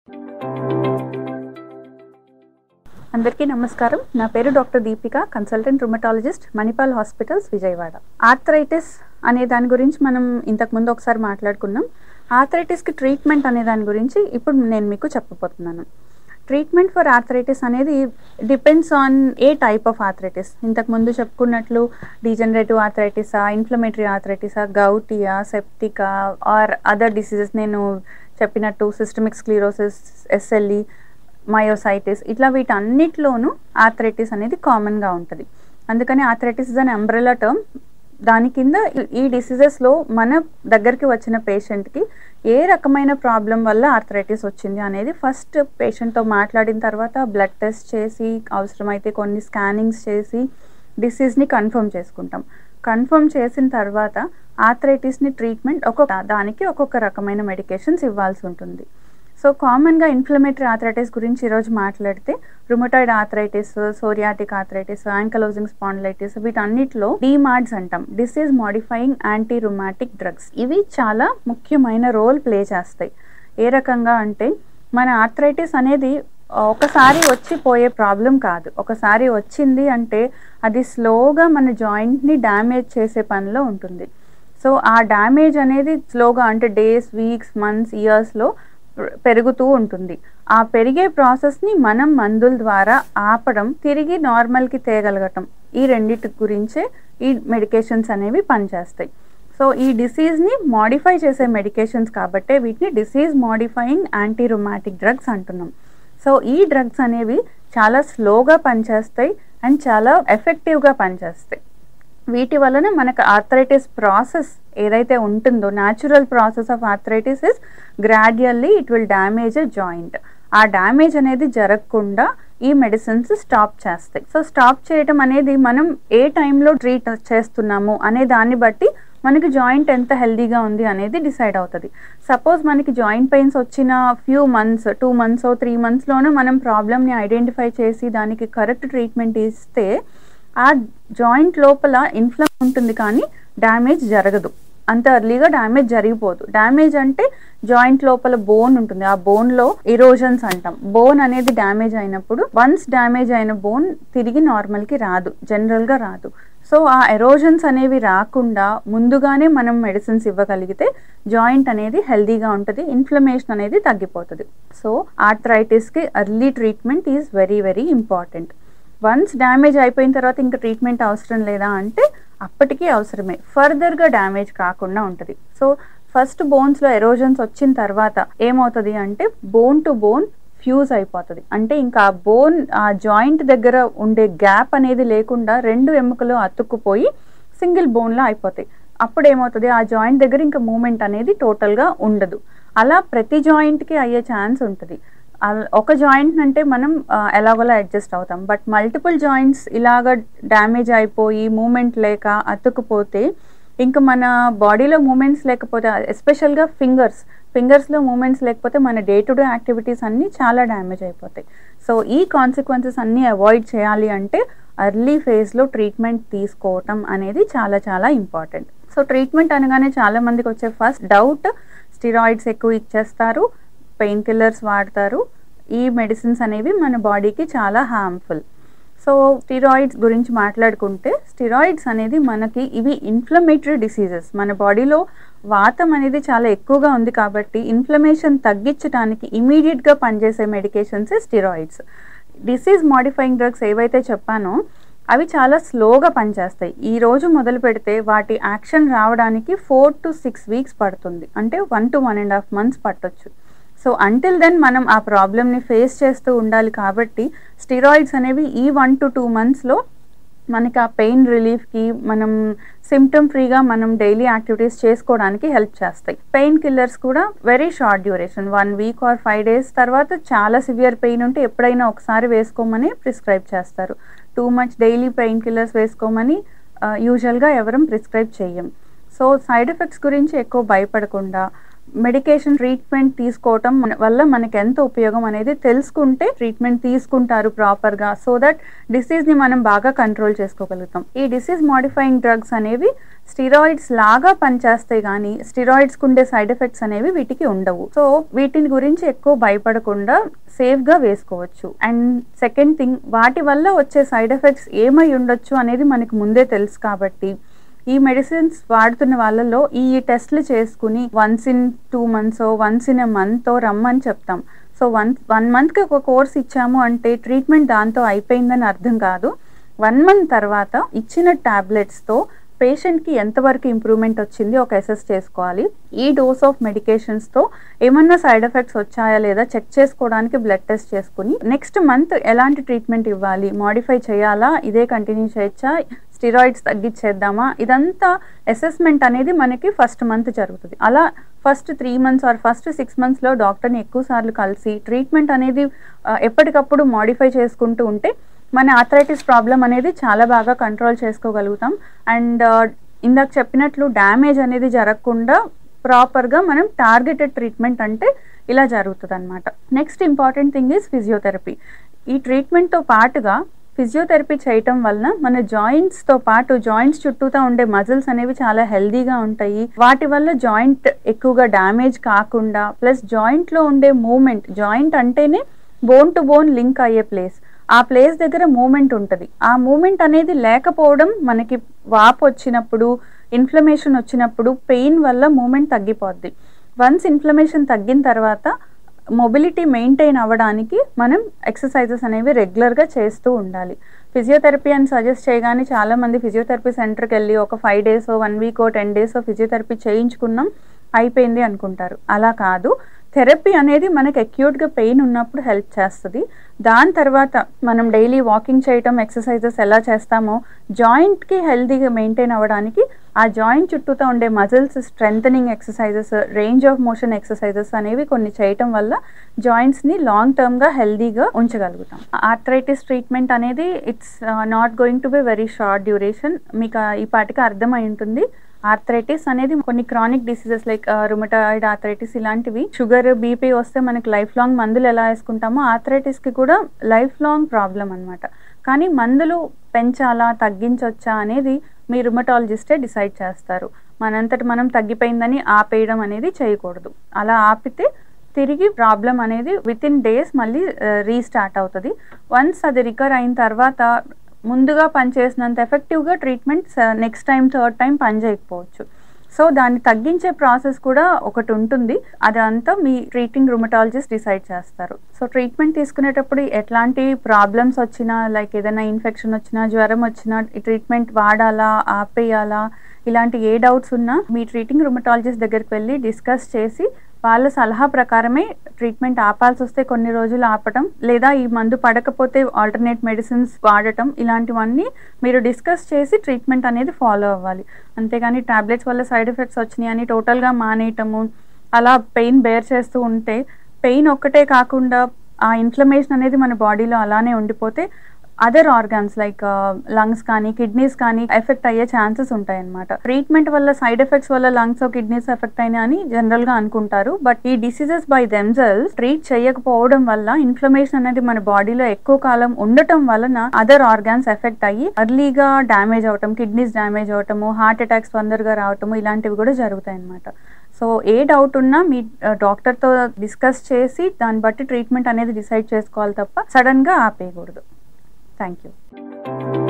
అందరికీ నమస్కారం నా పేరు doctor Deepika consultant rheumatologist Manipal hospitals Vijayawada arthritis అనే దాని గురించి మనం ఇంతకు ముందు ఒకసారి మాట్లాడుకున్నాం ఆర్థరైటిస్కి ట్రీట్మెంట్ అనే దాని గురించి ఇప్పుడు నేను మీకు చెప్పబోతున్నాను ట్రీట్మెంట్ ఫర్ ఆర్థరైటిస్ అనేది డిపెండ్స్ ఆన్ ఏ టైప్ ఆఫ్ ఆర్థరైటిస్ ఇంతకు ముందు చెప్పుకున్నట్లు డీజనరేటివ్ ఆర్థరైటిసా ఇన్ఫ్లమేటరీ ఆర్థరైటిసా గౌటియా సెప్టికా ఆర్ అదర్ డిసీజెస్ నేను చెప్పినట్టు సిస్టమిక్ స్క్లీరోసిస్ ఎస్ఎల్ఈ మయోసైటిస్ ఇట్లా వీటన్నిటిలోనూ ఆర్థరైటిస్ అనేది కామన్గా ఉంటుంది అందుకని arthritis is an umbrella term దాని కింద ఈ డిసీజెస్లో మన దగ్గరికి వచ్చిన పేషెంట్కి ఏ రకమైన ప్రాబ్లం వల్ల ఆర్థరైటిస్ వచ్చింది అనేది ఫస్ట్ పేషెంట్తో మాట్లాడిన తర్వాత బ్లడ్ టెస్ట్ చేసి అవసరమైతే కొన్ని స్కానింగ్స్ చేసి డిసీజ్ని కన్ఫర్మ్ చేసుకుంటాం కన్ఫర్మ్ చేసిన తర్వాత ఆర్థరైటిస్ని ట్రీట్మెంట్ ఒక్కొక్క దానికి ఒక్కొక్క రకమైన మెడికేషన్స్ ఇవ్వాల్సి ఉంటుంది సో కామన్గా ఇన్ఫ్లమేటరీ ఆథరైటిస్ గురించి ఈరోజు మాట్లాడితే rheumatoid arthritis psoriatic arthritis ankylosing spondylitis వీటన్నిటిలో డీమార్డ్స్ అంటాం disease modifying anti rheumatic drugs ఇవి చాలా ముఖ్యమైన రోల్ ప్లే చేస్తాయి ఏ రకంగా అంటే మన ఆర్థరైటిస్ అనేది ఒకసారి వచ్చి పోయే ప్రాబ్లం కాదు ఒకసారి వచ్చింది అంటే అది స్లోగా మన జాయింట్ని డ్యామేజ్ చేసే పనిలో ఉంటుంది సో ఆ డ్యామేజ్ అనేది స్లోగా అంటే డేస్ వీక్స్ మంత్స్ ఇయర్స్లో పెరుగుతూ ఉంటుంది ఆ పెరిగే ప్రాసెస్ని మనం మందుల ద్వారా ఆపడం తిరిగి నార్మల్కి తేగలగటం ఈ రెండింటి గురించే ఈ మెడికేషన్స్ అనేవి పనిచేస్తాయి సో ఈ డిసీజ్ని మాడిఫై చేసే మెడికేషన్స్ కాబట్టే వీటిని disease modifying anti rheumatic drugs అంటున్నాం సో ఈ డ్రగ్స్ అనేవి చాలా స్లోగా పనిచేస్తాయి అండ్ చాలా ఎఫెక్టివ్గా పనిచేస్తాయి వీటి వలన మనకు ఆర్థరైటిస్ ప్రాసెస్ ఏదైతే ఉంటుందో natural process of arthritis is gradually it will damage a joint ఆ డ్యామేజ్ అనేది జరగకుండా ఈ మెడిసిన్స్ స్టాప్ చేస్తాయి సో స్టాప్ చేయడం అనేది మనం ఏ టైంలో ట్రీట్ చేస్తున్నాము అనే దాన్ని బట్టి మనకి జాయింట్ ఎంత హెల్దీగా ఉంది అనేది డిసైడ్ అవుతుంది సపోజ్ మనకి జాయింట్ పెయిన్స్ వచ్చిన few months two months three మంత్స్లోనే మనం ప్రాబ్లమ్ని ఐడెంటిఫై చేసి దానికి కరెక్ట్ ట్రీట్మెంట్ ఇస్తే ఆ జాయింట్ లోపల ఇన్ఫ్లమ్ ఉంటుంది కానీ డ్యామేజ్ జరగదు అంత ఎర్లీగా డ్యామేజ్ జరిగిపోదు డ్యామేజ్ అంటే జాయింట్ లోపల బోన్ ఉంటుంది ఆ బోన్లో ఇరోజన్స్ అంటాం బోన్ అనేది డ్యామేజ్ అయినప్పుడు వన్స్ డ్యామేజ్ అయిన బోన్ తిరిగి నార్మల్కి రాదు జనరల్గా రాదు సో ఆ ఎరోజన్స్ అనేవి రాకుండా ముందుగానే మనం మెడిసిన్స్ ఇవ్వగలిగితే జాయింట్ అనేది హెల్దీగా ఉంటుంది ఇన్ఫ్లమేషన్ అనేది తగ్గిపోతుంది సో ఆర్థరైటిస్కి early treatment is very very important once damage అయిపోయిన తర్వాత ఇంకా ట్రీట్మెంట్ అవసరం లేదా అంటే అప్పటికీ అవసరమే ఫర్దర్గా డ్యామేజ్ కాకుండా ఉంటుంది సో ఫస్ట్ బోన్స్లో ఎరోజన్స్ వచ్చిన తర్వాత ఏమవుతుంది అంటే బోన్ టు బోన్ ఫ్యూజ్ అయిపోతుంది అంటే ఇంకా ఆ బోన్ ఆ జాయింట్ దగ్గర ఉండే గ్యాప్ అనేది లేకుండా రెండు ఎముకలు అతుక్కుపోయి సింగిల్ బోన్లో అయిపోతాయి అప్పుడు ఏమవుతుంది ఆ జాయింట్ దగ్గర ఇంకా మూమెంట్ అనేది టోటల్గా ఉండదు అలా ప్రతి జాయింట్కి అయ్యే ఛాన్స్ ఉంటుంది ఒక జాయింట్ అంటే మనం ఎలాగోలా అడ్జస్ట్ అవుతాం బట్ మల్టిపుల్ జాయింట్స్ ఇలాగ డ్యామేజ్ అయిపోయి మూమెంట్ లేక అతుక్కుపోతే ఇంకా మన బాడీలో మూమెంట్స్ లేకపోతే ఎస్పెషల్గా ఫింగర్స్ ఫింగర్స్లో మూమెంట్స్ లేకపోతే మన డే టు డే యాక్టివిటీస్ అన్నీ చాలా డ్యామేజ్ అయిపోతాయి సో ఈ కాన్సిక్వెన్సెస్ అన్నీ అవాయిడ్ చేయాలి అంటే అర్లీ ఫేజ్లో ట్రీట్మెంట్ తీసుకోవటం అనేది చాలా చాలా ఇంపార్టెంట్ సో ట్రీట్మెంట్ అనగానే చాలా మందికి వచ్చే ఫస్ట్ డౌట్ స్టిరాయిడ్స్ ఎక్కువ ఇచ్చేస్తారు పెయిన్ కిల్లర్స్ వాడతారు ఈ మెడిసిన్స్ అనేవి మన బాడీకి చాలా హార్మ్ఫుల్ సో స్టిరాయిడ్స్ గురించి మాట్లాడుకుంటే స్టిరాయిడ్స్ అనేది మనకి ఇవి ఇన్ఫ్లమేటరీ డిసీజెస్ మన బాడీలో వాతం అనేది చాలా ఎక్కువగా ఉంది కాబట్టి ఇన్ఫ్లమేషన్ తగ్గించడానికి ఇమీడియట్గా పనిచేసే మెడికేషన్సే స్టిరాయిడ్స్ డిసీజ్ మాడిఫైయింగ్ డ్రగ్స్ ఏవైతే చెప్పానో అవి చాలా స్లోగా పనిచేస్తాయి ఈ రోజు మొదలు పెడితే వాటి యాక్షన్ రావడానికి ఫోర్ టు సిక్స్ వీక్స్ పడుతుంది అంటే one to one and half months పట్టొచ్చు సో అంటిల్ దెన్ మనం ఆ ప్రాబ్లమ్ని ఫేస్ చేస్తూ ఉండాలి కాబట్టి స్టిరాయిడ్స్ అనేవి ఈ వన్ టు టూ మంత్స్లో మనకి ఆ పెయిన్ రిలీఫ్కి మనం సిమ్టమ్ ఫ్రీగా మనం డైలీ యాక్టివిటీస్ చేసుకోవడానికి హెల్ప్ చేస్తాయి పెయిన్ కిల్లర్స్ కూడా very short duration one week or five days తర్వాత చాలా సివియర్ పెయిన్ ఉంటే ఎప్పుడైనా ఒకసారి వేసుకోమని ప్రిస్క్రైబ్ చేస్తారు too much daily painkillers వేసుకోమని యూజువల్గా ఎవరం ప్రిస్క్రైబ్ చేయం సో సైడ్ ఎఫెక్ట్స్ గురించి ఎక్కువ భయపడకుండా మెడికేషన్ ట్రీట్మెంట్ తీసుకోవటం మన- వల్ల మనకి ఎంత ఉపయోగం అనేది తెలుసుకుంటే ట్రీట్మెంట్ తీసుకుంటారు ప్రాపర్గా సో దట్ డిసీజ్ని మనం బాగా కంట్రోల్ చేసుకోగలుగుతాం ఈ డిసీజ్ మాడిఫైయింగ్ డ్రగ్స్ అనేవి స్టిరాయిడ్స్ లాగా పనిచేస్తాయి కానీ స్టిరాయిడ్స్ ఉండే సైడ్ ఎఫెక్ట్స్ అనేవి వీటికి ఉండవు సో వీటిని గురించి ఎక్కువ భయపడకుండా సేఫ్ గా వేసుకోవచ్చు అండ్ సెకండ్ థింగ్ వాటి వల్ల వచ్చే సైడ్ ఎఫెక్ట్స్ ఏమై ఉండొచ్చు అనేది మనకి ముందే తెలుసు కాబట్టి ఈ మెడిసిన్స్ వాడుతున్న వాళ్ళలో ఈ టెస్ట్లు చేసుకుని once in two months once in a month రమ్మని చెప్తాం సో వన్ వన్ మంత్కి ఒక కోర్స్ ఇచ్చాము అంటే ట్రీట్మెంట్ దాంతో అయిపోయిందని అర్థం కాదు వన్ మంత్ తర్వాత ఇచ్చిన టాబ్లెట్స్తో పేషెంట్కి ఎంతవరకు ఇంప్రూవ్మెంట్ వచ్చింది ఒక అసెస్ చేసుకోవాలి ఈ డోస్ ఆఫ్ మెడికేషన్స్తో ఏమన్నా సైడ్ ఎఫెక్ట్స్ వచ్చాయా లేదా చెక్ చేసుకోవడానికి బ్లడ్ టెస్ట్ చేసుకుని నెక్స్ట్ మంత్ ఎలాంటి ట్రీట్మెంట్ ఇవ్వాలి మాడిఫై చేయాలా ఇదే కంటిన్యూ చేయొచ్చా స్టిరాయిడ్స్ తగ్గించేద్దామా ఇదంతా అసెస్మెంట్ అనేది మనకి ఫస్ట్ మంత్ జరుగుతుంది అలా first three months or first six మంత్స్లో డాక్టర్ని ఎక్కువ సార్లు కలిసి ట్రీట్మెంట్ అనేది ఆ, ఎప్పటికప్పుడు మాడిఫై చేసుకుంటూ ఉంటే మన ఆథరైటిస్ ప్రాబ్లం అనేది చాలా బాగా కంట్రోల్ చేసుకోగలుగుతాం అండ్ ఇందాక చెప్పినట్లు డ్యామేజ్ అనేది జరగకుండా ప్రాపర్గా మనం టార్గెటెడ్ ట్రీట్మెంట్ అంటే ఇలా జరుగుతుంది అనమాట next important thing is physiotherapy ఈ ట్రీట్మెంట్తో పాటుగా ఫిజియోథెరపీ చేయటం వలన మన జాయింట్స్తో పాటు జాయింట్స్ చుట్టూతా ఉండే మజిల్స్ అనేవి చాలా హెల్దీగా ఉంటాయి వాటి వల్ల జాయింట్ ఎక్కువగా డ్యామేజ్ కాకుండా ప్లస్ జాయింట్లో ఉండే మూమెంట్ జాయింట్ అంటేనే బోన్ టు బోన్ లింక్ అయ్యే ప్లేస్ ఆ ప్లేస్ దగ్గర మూమెంట్ ఉంటుంది ఆ మూమెంట్ అనేది లేకపోవడం మనకి వాపు వచ్చినప్పుడు ఇన్ఫ్లమేషన్ వచ్చినప్పుడు పెయిన్ వల్ల మూమెంట్ తగ్గిపోద్ది వన్స్ ఇన్ఫ్లమేషన్ తగ్గిన తర్వాత మొబిలిటీ మెయింటైన్ అవ్వడానికి మనం ఎక్సర్సైజెస్ అనేవి రెగ్యులర్గా చేస్తూ ఉండాలి ఫిజియోథెరపీ అని సజెస్ట్ చేయగానే చాలామంది ఫిజియోథెరపీ సెంటర్కి వెళ్ళి ఒక five days one week ten days physiotherapy చేయించుకున్నాం అయిపోయింది అనుకుంటారు అలా కాదు థెరపీ అనేది మనకి అక్యూట్గా పెయిన్ ఉన్నప్పుడు హెల్ప్ చేస్తుంది దాని తర్వాత మనం డైలీ వాకింగ్ చేయటం ఎక్సర్సైజెస్ ఎలా చేస్తామో జాయింట్కి హెల్తీగా మెయింటైన్ అవ్వడానికి ఆ జాయింట్ చుట్టూతో ఉండే muscles strengthening exercises range of motion exercises అనేవి కొన్ని చేయటం వల్ల జాయింట్స్ని లాంగ్ టర్మ్గా హెల్తీగా ఉంచగలుగుతాం ఆర్థరైటిస్ ట్రీట్మెంట్ అనేది it's not going to be very short duration మీకు ఆ- ఈ పాటికి అర్థమై ఉంటుంది ఆర్థరైటిస్ అనేది కొన్ని chronic diseases like rheumatoid arthritis ఇలాంటివి షుగర్ బీపీ వస్తే మనకి లైఫ్ లాంగ్ మందులు ఎలా వేసుకుంటామో ఆర్థరైటిస్కి కూడా లైఫ్ లాంగ్ ప్రాబ్లం అనమాట కానీ మందులు పెంచాలా తగ్గించవచ్చా అనేది మీ రుమటాలజిస్టే డిసైడ్ చేస్తారు మనంతటి మనం తగ్గిపోయిందని ఆపేయడం అనేది చేయకూడదు అలా ఆపితే తిరిగి ప్రాబ్లం అనేది విత్ ఇన్ డేస్ మళ్ళీ రీస్టార్ట్ అవుతుంది వన్స్ అది రికవర్ అయిన తర్వాత ముందుగా పనిచేసినంత ఎఫెక్టివ్గా treatment next time third time పనిచేయకపోవచ్చు సో దాన్ని తగ్గించే ప్రాసెస్ కూడా ఒకటి ఉంటుంది అదంతా మీ ట్రీటింగ్ రుమటాలజిస్ట్ డిసైడ్ చేస్తారు సో ట్రీట్మెంట్ తీసుకునేటప్పుడు ఎట్లాంటి ప్రాబ్లమ్స్ వచ్చినా లైక్ ఏదైనా ఇన్ఫెక్షన్ వచ్చినా జ్వరం వచ్చినా ఈ ట్రీట్మెంట్ వాడాలా ఆపేయాలా ఇలాంటి ఏ డౌట్స్ ఉన్నా మీ ట్రీటింగ్ రుమటాలజిస్ట్ దగ్గరికి వెళ్ళి డిస్కస్ చేసి వాళ్ళ సలహా ప్రకారమే ట్రీట్మెంట్ ఆపాల్సి వస్తే కొన్ని రోజులు ఆపటం లేదా ఈ మందు పడకపోతే ఆల్టర్నేట్ మెడిసిన్స్ వాడటం ఇలాంటివన్నీ మీరు డిస్కస్ చేసి ట్రీట్మెంట్ అనేది ఫాలో అవ్వాలి అంతేగాని టాబ్లెట్స్ వల్ల సైడ్ ఎఫెక్ట్స్ వచ్చినాయి అని టోటల్గా మానేయటము అలా పెయిన్ బేర్ చేస్తూ ఉంటే పెయిన్ ఒక్కటే కాకుండా ఆ ఇన్ఫ్లమేషన్ అనేది మన బాడీలో అలానే ఉండిపోతే అదర్ ఆర్గాన్స్ లైక్ లంగ్స్ కానీ కిడ్నీస్ కానీ ఎఫెక్ట్ అయ్యే ఛాన్సెస్ ఉంటాయి అనమాట ట్రీట్మెంట్ వల్ల సైడ్ ఎఫెక్ట్స్ వల్ల లంగ్స్ కిడ్నీస్ ఎఫెక్ట్ అయినాయి అని జనరల్ గా అనుకుంటారు బట్ ఈ డిసీజెస్ బై దెమ్సెల్స్ ట్రీట్ చేయకపోవడం వల్ల ఇన్ఫ్లమేషన్ అనేది మన బాడీలో ఎక్కువ కాలం ఉండటం వలన అదర్ ఆర్గాన్స్ ఎఫెక్ట్ అయ్యి అర్లీగా డ్యామేజ్ అవటం కిడ్నీస్ డ్యామేజ్ అవటము హార్ట్ అటాక్స్ తొందరగా రావటము ఇలాంటివి కూడా జరుగుతాయి అనమాట సో ఏ డౌట్ ఉన్నా మీ డాక్టర్తో డిస్కస్ చేసి దాన్ని బట్టి ట్రీట్మెంట్ అనేది డిసైడ్ చేసుకోవాలి తప్ప సడన్గా ఆపేయకూడదు థ్యాంక్ యూ